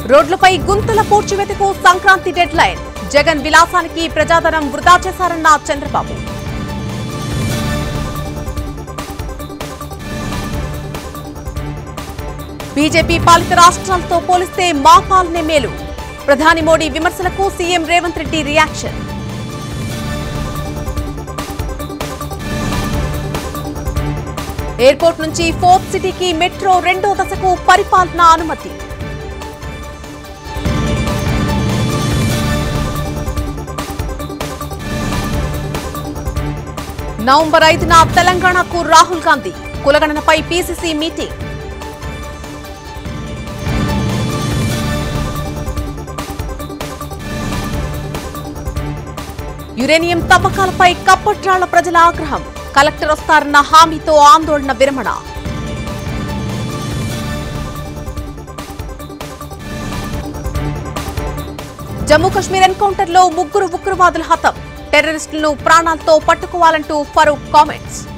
రోడ్లపై గుంతల పూడ్చివేతకు సంక్రాంతి డెడ్ లైన్ జగన్ విలాసానికి ప్రజాధనం వృధా చేశారన్న చంద్రబాబు బీజేపీ పాలిత రాష్ట్రాలతో పోలిస్తే మా పాలనే మేలు ప్రధాని మోడీ విమర్శలకు CM Revanth Reddy reaction airport నుంచి ఫోర్త్ సిటీకి మెట్రో రెండో దశకు పరిపాలన అనుమతి నవంబర్ ఐదున తెలంగాణకు రాహుల్ గాంధీ కులగణనపై పీసీసీ మీటింగ్ యురేనియం తవ్వకాలపై కప్పట్రాళ్ల ప్రజల ఆగ్రహం కలెక్టర్ వస్తారన్న హామీతో ఆందోళన విరమణ జమ్మూ కశ్మీర్ ఎన్కౌంటర్లో ముగ్గురు ఉగ్రవాదుల హతం టెర్రరిస్టులను ప్రాణాలతో పట్టుకోవాలంటూ ఫరూక్ కామెంట్స్